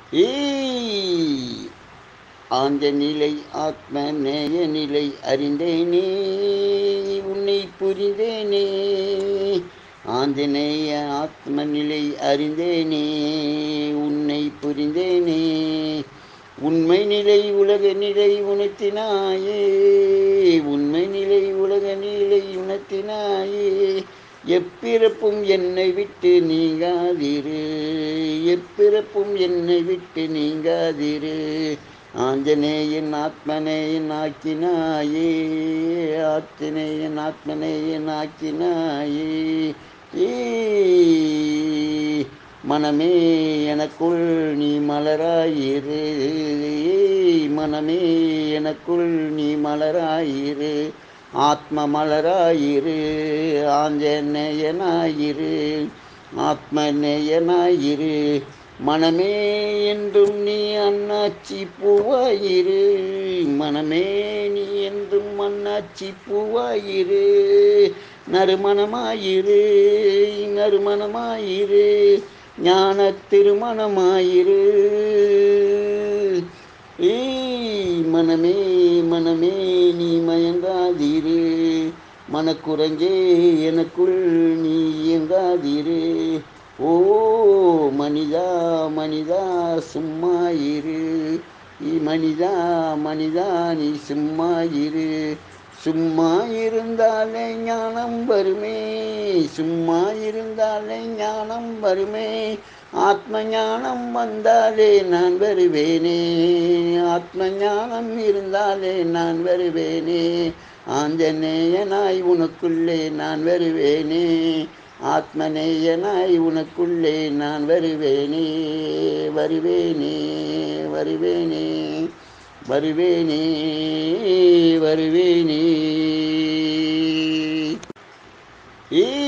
ஏய் ஆந்த நிலை ஆத்ம நேய நிலை அறிந்தேனே உன்னை புரிந்தேனே ஆஞ்சநேய ஆத்ம நிலை அறிந்தேனே உன்னை புரிந்தேனே உண்மை நிலை உலக நிலை உணர்த்தினாயே உண்மை நிலை உலக நிலை உணர்த்தினாயே எப்பிறப்பும் என்னை விட்டு நீங்காதிரு எப்பிறப்பும் என்னை விட்டு நீங்காதிரு ஆஞ்சநேயன் ஆத்மனேயன் ஆக்கினாயே ஆஞ்சநேயன் ஆத்மனேயன் ஆக்கினாயே ஏ மனமே எனக்குள் நீ மலராயிரு ஏய் மனமே எனக்குள் நீ மலராயிரு ஆத்ம மலராயிரு ஆஞ்சநேயனாயிரு ஆத்மநேயனாயிரு மனமே என்றும் நீ அண்ணாச்சி பூவாயிரு மனமே நீ என்றும் அண்ணாச்சி பூவாயிரு நறுமணமாயிரு நறுமணமாயிரு ஞான திருமணமாயிரு ஏய் மனமே மனமே நீ மயங்காதிரு மனக்குரங்கே எனக்குள் நீ இயங்காதிரு ஓ மனிதா மனிதா சும்மா இரு மனிதா மனிதா நீ சும்மா இரு சும்மா இருந்தாலே ஞானம் வருமே சும்மா இருந்தாலே ஞானம் வருமே ஆத்ம ஞானம் வந்தாலே நான் வருவேனே ஆத்ம ஞானம் இருந்தாலே நான் வருவேனே ஆஞ்சநேயனாய் உனக்குள்ளே நான் வருவேனே ஆத்மநேயனாய் உனக்குள்ளே நான் வருவேனே வருவேனே வருவேனே வருவேனே வருவேனே ஏ